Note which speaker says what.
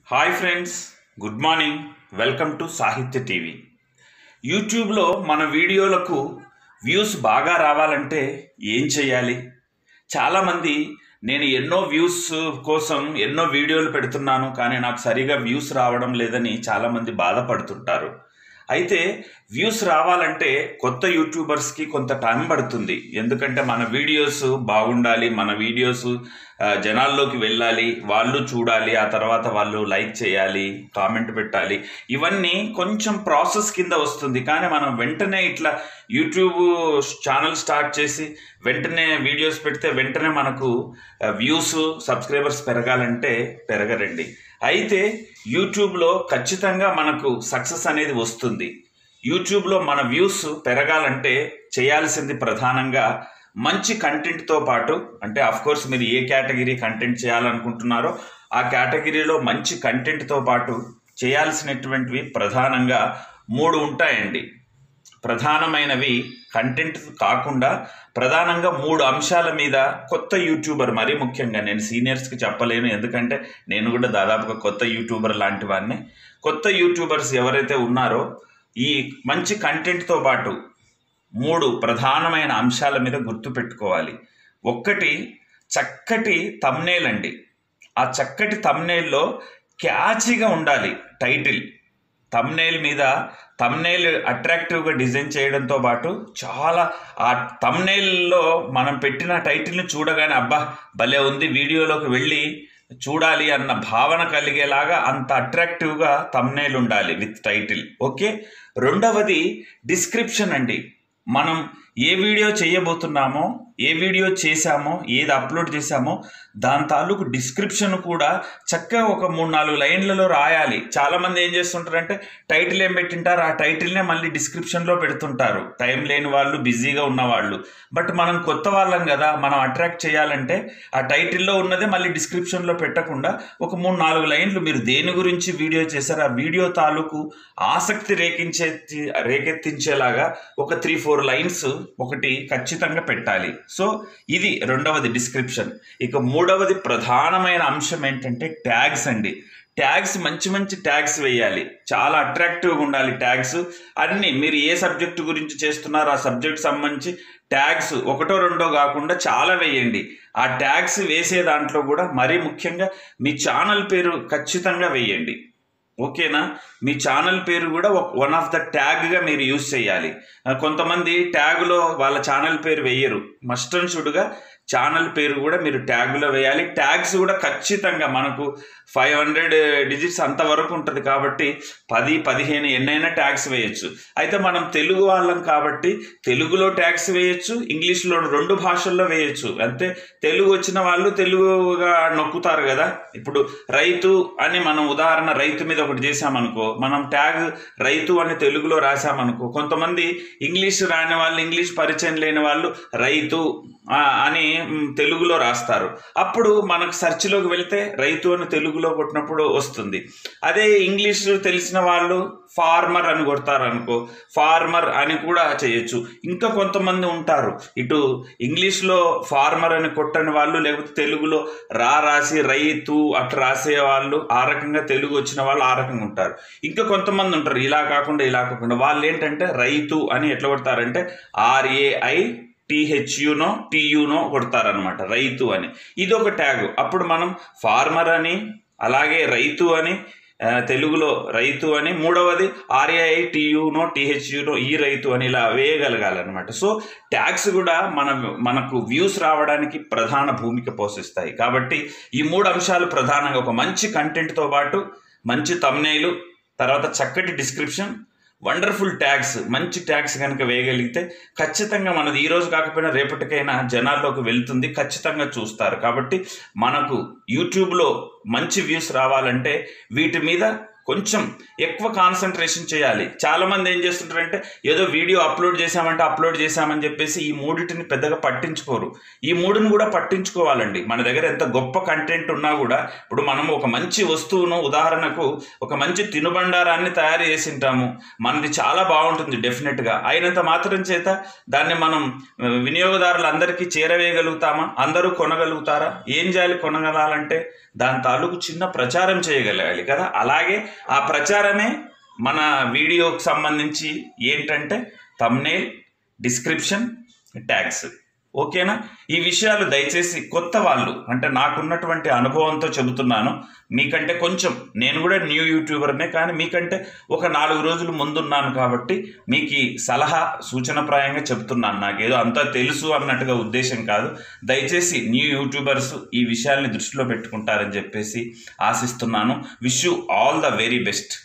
Speaker 1: hi friends good morning welcome to Sahitya TV యూట్యూబ్లో మన వీడియోలకు views బాగా రావాలంటే ఏం చేయాలి చాలామంది నేను ఎన్నో వ్యూస్ కోసం ఎన్నో వీడియోలు పెడుతున్నాను కానీ నాకు సరిగా వ్యూస్ రావడం లేదని చాలామంది బాధపడుతుంటారు అయితే వ్యూస్ రావాలంటే కొత్త యూట్యూబర్స్కి కొంత టైం పడుతుంది ఎందుకంటే మన వీడియోస్ బాగుండాలి మన వీడియోస్ ఆ, జనాల్లోకి వెళ్ళాలి వాళ్ళు చూడాలి ఆ తర్వాత వాళ్ళు లైక్ చేయాలి కామెంట్ పెట్టాలి ఇవన్నీ కొంచెం ప్రాసెస్ కింద వస్తుంది కానీ మనం వెంటనే ఇట్లా యూట్యూబ్ ఛానల్ స్టార్ట్ చేసి వెంటనే వీడియోస్ పెడితే వెంటనే మనకు వ్యూస్ సబ్స్క్రైబర్స్ పెరగాలంటే పెరగరండి అయితే యూట్యూబ్లో ఖచ్చితంగా మనకు సక్సెస్ అనేది వస్తుంది యూట్యూబ్లో మన వ్యూస్ పెరగాలంటే చేయాల్సింది ప్రధానంగా మంచి కంటెంట్తో పాటు అంటే అఫ్ కోర్స్ మీరు ఏ కేటగిరీ కంటెంట్ చేయాలనుకుంటున్నారో ఆ కేటగిరీలో మంచి కంటెంట్తో పాటు చేయాల్సినటువంటివి ప్రధానంగా మూడు ఉంటాయండి ప్రధానమైనవి కంటెంట్ కాకుండా ప్రధానంగా మూడు అంశాల మీద కొత్త యూట్యూబర్ మరీ ముఖ్యంగా నేను సీనియర్స్కి చెప్పలేను ఎందుకంటే నేను కూడా దాదాపుగా కొత్త యూట్యూబర్ లాంటి వాడిని కొత్త యూట్యూబర్స్ ఎవరైతే ఉన్నారో ఈ మంచి కంటెంట్తో పాటు మూడు ప్రధానమైన అంశాల మీద గుర్తుపెట్టుకోవాలి ఒక్కటి చక్కటి తమ్నేల్ అండి ఆ చక్కటి తమ్నేల్లో క్యాచీగా ఉండాలి టైటిల్ తమ్నేల్ మీద తమ్నేల్ అట్రాక్టివ్గా డిజైన్ చేయడంతో పాటు చాలా ఆ తమ్నేల్లో మనం పెట్టిన టైటిల్ని చూడగానే అబ్బా భలే ఉంది వీడియోలోకి వెళ్ళి చూడాలి అన్న భావన కలిగేలాగా అంత అట్రాక్టివ్గా తమ్నేల్ ఉండాలి విత్ టైటిల్ ఓకే రెండవది డిస్క్రిప్షన్ అండి మనం ఏ వీడియో చేయబోతున్నామో ఏ వీడియో చేశామో ఏది అప్లోడ్ చేశామో దాని తాలూకు డిస్క్రిప్షన్ కూడా చక్కగా ఒక మూడు నాలుగు లైన్లలో రాయాలి చాలామంది ఏం చేస్తుంటారంటే టైటిల్ ఏం పెట్టింటారు ఆ టైటిల్నే మళ్ళీ డిస్క్రిప్షన్లో పెడుతుంటారు టైం లేని వాళ్ళు బిజీగా ఉన్నవాళ్ళు బట్ మనం కొత్త వాళ్ళం కదా మనం అట్రాక్ట్ చేయాలంటే ఆ టైటిల్లో ఉన్నదే మళ్ళీ డిస్క్రిప్షన్లో పెట్టకుండా ఒక మూడు నాలుగు లైన్లు మీరు దేని గురించి వీడియో చేశారు ఆ వీడియో తాలూకు ఆసక్తి రేకించే రేకెత్తించేలాగా ఒక త్రీ ఫోర్ లైన్స్ ఒకటి ఖచ్చితంగా పెట్టాలి సో ఇది రెండవది డిస్క్రిప్షన్ ఇక మూడవది ప్రధానమైన అంశం ఏంటంటే ట్యాగ్స్ అండి ట్యాగ్స్ మంచి మంచి ట్యాగ్స్ వేయాలి చాలా అట్రాక్టివ్గా ఉండాలి ట్యాగ్స్ అన్నీ మీరు ఏ సబ్జెక్టు గురించి చేస్తున్నారో ఆ సబ్జెక్ట్ సంబంధించి ట్యాగ్స్ ఒకటో రెండో కాకుండా చాలా వేయండి ఆ ట్యాగ్స్ వేసే దాంట్లో కూడా మరీ ముఖ్యంగా మీ ఛానల్ పేరు ఖచ్చితంగా వేయండి ఓకేనా మీ ఛానల్ పేరు కూడా వన్ ఆఫ్ ద ట్యాగ్గా మీరు యూజ్ చేయాలి ఆ, కొంతమంది ట్యాగ్లో వాళ్ళ ఛానల్ పేరు వేయరు మస్ట్ అండ్ షుడ్గా ఛానల్ పేరు కూడా మీరు ట్యాగ్లో వేయాలి ట్యాగ్స్ కూడా ఖచ్చితంగా మనకు ఫైవ్ హండ్రెడ్ డిజిట్స్ అంతవరకు ఉంటుంది కాబట్టి పది పదిహేను ఎన్నైనా ట్యాగ్స్ వేయచ్చు అయితే మనం తెలుగు వాళ్ళం కాబట్టి తెలుగులో ట్యాగ్స్ వేయచ్చు ఇంగ్లీష్లో రెండు భాషల్లో వేయచ్చు అంతే తెలుగు వచ్చిన వాళ్ళు తెలుగుగా నొక్కుతారు కదా ఇప్పుడు రైతు అని మనం ఉదాహరణ రైతు మీద ఒకటి చేసామనుకో మనం ట్యాగ్ రైతు అని తెలుగులో రాసామనుకో కొంతమంది ఇంగ్లీష్ రాని వాళ్ళు ఇంగ్లీష్ పరిచయం లేని వాళ్ళు రైతు ఆ, అని మ్, తెలుగులో రాస్తారు అప్పుడు మనకు సెర్చ్లోకి వెళ్తే రైతు అని తెలుగులో కొట్టినప్పుడు వస్తుంది అదే ఇంగ్లీష్ తెలిసిన వాళ్ళు ఫార్మర్ అని కొడతారు అనుకో ఫార్మర్ అని కూడా చేయొచ్చు ఇంకా కొంతమంది ఉంటారు ఇటు ఇంగ్లీష్లో ఫార్మర్ అని కొట్టని వాళ్ళు లేకపోతే తెలుగులో రా రాసి రైతు అట్లా రాసే వాళ్ళు ఆ రకంగా తెలుగు వచ్చిన వాళ్ళు ఆ రకంగా ఉంటారు ఇంకా కొంతమంది ఉంటారు ఇలా కాకుండా ఇలా కాకుండా వాళ్ళు ఏంటంటే రైతు అని ఎట్లా కొడతారంటే ఆర్ఏఐ టీహెచ్యునో టీయునో కొడతారనమాట రైతు అని ఇది ఒక ట్యాగ్ అప్పుడు మనం ఫార్మర్ అని అలాగే రైతు అని ఆ, తెలుగులో రైతు అని మూడవది ఆర్ఏఐ టీయునో టీహెచ్యునో ఈ రైతు అని ఇలా వేయగలగాలన్నమాట సో ట్యాగ్స్ కూడా మన మనకు వ్యూస్ రావడానికి ప్రధాన భూమిక పోషిస్తాయి కాబట్టి ఈ మూడు అంశాలు ప్రధానంగా ఒక మంచి కంటెంట్తో పాటు మంచి తమ్నేలు తర్వాత చక్కటి డిస్క్రిప్షన్ వండర్ఫుల్ ట్యాగ్స్ మంచి ట్యాగ్స్ కనుక వేయగలిగితే ఖచ్చితంగా మనది ఈ రోజు కాకపోయినా రేపటికైనా జనాల్లోకి వెళ్తుంది ఖచ్చితంగా చూస్తారు కాబట్టి మనకు యూట్యూబ్లో మంచి వ్యూస్ రావాలంటే వీటి మీద కొంచెం ఎక్కువ కాన్సన్ట్రేషన్ చేయాలి చాలామంది ఏం చేస్తుంటారంటే ఏదో వీడియో అప్లోడ్ చేశామంటే అప్లోడ్ చేశామని చెప్పేసి ఈ మూడిటిని పెద్దగా పట్టించుకోరు ఈ మూడుని కూడా పట్టించుకోవాలండి మన దగ్గర ఎంత గొప్ప కంటెంట్ ఉన్నా కూడా ఇప్పుడు మనం ఒక మంచి వస్తువును ఉదాహరణకు ఒక మంచి తినుబండారాన్ని తయారు చేసి ఉంటాము మనది చాలా బాగుంటుంది డెఫినెట్గా అయినంత మాత్రం చేత దాన్ని మనం ఆ, వినియోగదారులందరికీ చేరవేయగలుగుతామా అందరూ కొనగలుగుతారా ఏం చేయాలి కొనగలాలంటే దాని తాలూకు చిన్న ప్రచారం చేయగలగాలి కదా అలాగే ఆ ప్రచారమే మన వీడియోకి సంబంధించి ఏంటంటే తమ్నేల్ డిస్క్రిప్షన్ ట్యాగ్స్ ఓకేనా ఈ విషయాలు దయచేసి కొత్త వాళ్ళు అంటే నాకున్నటువంటి అనుభవంతో చెబుతున్నాను మీకంటే కొంచెం నేను కూడా న్యూ యూట్యూబర్నే కానీ మీకంటే ఒక నాలుగు రోజులు ముందున్నాను కాబట్టి మీకు ఈ సలహా సూచనప్రాయంగా చెప్తున్నాను నాకేదో అంతా తెలుసు అన్నట్టుగా ఉద్దేశం కాదు దయచేసి న్యూ యూట్యూబర్స్ ఈ విషయాల్ని దృష్టిలో పెట్టుకుంటారని చెప్పేసి ఆశిస్తున్నాను wish you all the very best